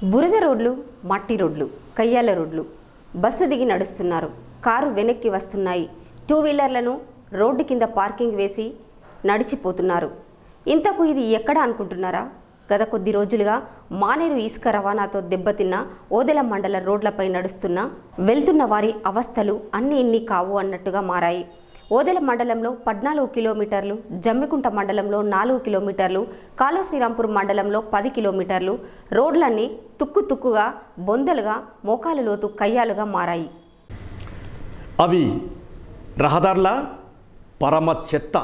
బురద రోడ్లు మట్టి రోడ్లు కయ్యాల రోడ్లు బస్సు దిగి నడుస్తున్నారు కారు వెనక్కి వస్తున్నాయి టూ వీలర్లను రోడ్డు కింద పార్కింగ్ వేసి నడిచిపోతున్నారు ఇంతకు ఇది ఎక్కడ అనుకుంటున్నారా గత కొద్ది రోజులుగా మానేరు ఇసుక రవాణాతో దెబ్బతిన్న ఓదెల మండల రోడ్లపై నడుస్తున్న వెళ్తున్న వారి అవస్థలు అన్ని ఇన్ని కావు అన్నట్టుగా మారాయి ఓదెల మండలంలో పద్నాలుగు కిలోమీటర్లు జమ్మికుంట మండలంలో నాలుగు కిలోమీటర్లు కాలువ శ్రీరాంపూర్ మండలంలో పది కిలోమీటర్లు రోడ్లన్నీ తుక్కు తుక్కుగా బొందలుగా మోకాలు లోతు కయ్యాలుగా మారాయి అవి రహదార్ల పరమ చెత్త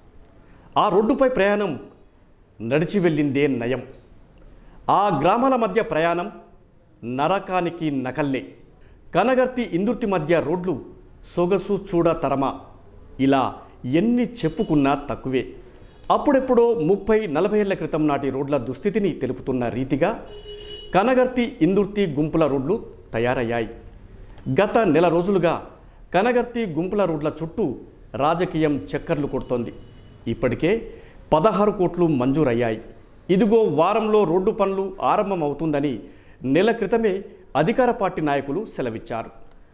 ఆ రోడ్డుపై ప్రయాణం నడిచి వెళ్ళిందే నయం ఆ గ్రామాల మధ్య ప్రయాణం నరకానికి నకల్లే కనగర్తి ఇందుర్తి మధ్య రోడ్లు సొగసు చూడ తరమా ఇలా ఎన్ని చెప్పుకున్నా తక్కువే అప్పుడెప్పుడో ముప్పై నలభై ఏళ్ల క్రితం నాటి రోడ్ల దుస్థితిని తెలుపుతున్న రీతిగా కనగర్తి ఇందుర్తి గుంపుల రోడ్లు తయారయ్యాయి గత నెల రోజులుగా కనగర్తి గుంపుల రోడ్ల చుట్టూ రాజకీయం చక్కర్లు కొడుతోంది ఇప్పటికే పదహారు కోట్లు మంజూరయ్యాయి ఇదిగో వారంలో రోడ్డు పనులు ఆరంభమవుతుందని నెల క్రితమే అధికార పార్టీ నాయకులు సెలవిచ్చారు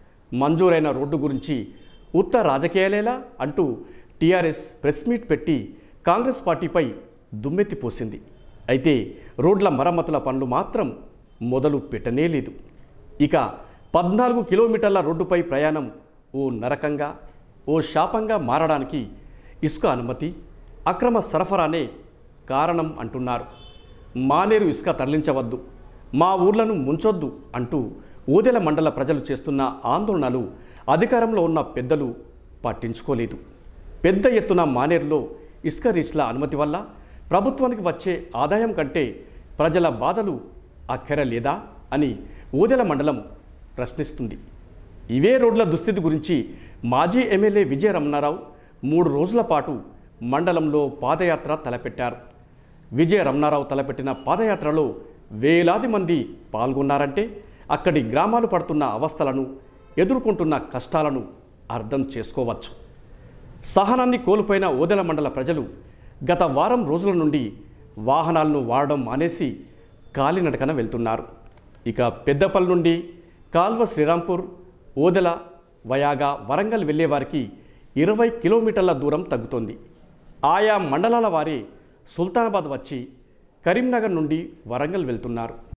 మంజూరైన రోడ్డు గురించి ఉత్త రాజకీయాలేలా అంటూ టీఆర్ఎస్ ప్రెస్ మీట్ పెట్టి కాంగ్రెస్ పార్టీపై దుమ్మెత్తిపోసింది అయితే రోడ్ల మరమ్మతుల పనులు మాత్రం మొదలు పెట్టనే లేదు ఇక పద్నాలుగు కిలోమీటర్ల రోడ్డుపై ప్రయాణం ఓ నరకంగా ఓ శాపంగా మారడానికి ఇసుక అనుమతి అక్రమ సరఫరానే కారణం అంటున్నారు మానేరు ఇసుక తరలించవద్దు మా ఊర్లను ముంచొద్దు అంటూ ఊదెల మండల ప్రజలు చేస్తున్న ఆందోళనలు అధికారంలో ఉన్న పెద్దలు పట్టించుకోలేదు పెద్ద ఎత్తున మానేరులో ఇసుక రీచ్ల అనుమతి వల్ల ప్రభుత్వానికి వచ్చే ఆదాయం కంటే ప్రజల బాధలు అక్కర లేదా అని ఊదెల మండలం ప్రశ్నిస్తుంది ఇవే రోడ్ల దుస్థితి గురించి మాజీ ఎమ్మెల్యే విజయ రమణారావు మూడు రోజుల పాటు మండలంలో పాదయాత్ర తలపెట్టారు విజయ రమణారావు తలపెట్టిన పాదయాత్రలో వేలాది మంది పాల్గొన్నారంటే అక్కడి గ్రామాలు పడుతున్న అవస్థలను ఎదుర్కొంటున్న కష్టాలను అర్థం చేసుకోవచ్చు సహనాన్ని కోల్పోయిన ఓదెల మండల ప్రజలు గత వారం రోజుల నుండి వాహనాలను వాడడం మానేసి కాలినడకన వెళ్తున్నారు ఇక పెద్దపల్లి నుండి కాల్వ శ్రీరాంపూర్ ఓదెల వయాగా వరంగల్ వెళ్ళేవారికి ఇరవై కిలోమీటర్ల దూరం తగ్గుతోంది ఆయా మండలాల వారి సుల్తానాబాద్ వచ్చి కరీంనగర్ నుండి వరంగల్ వెళ్తున్నారు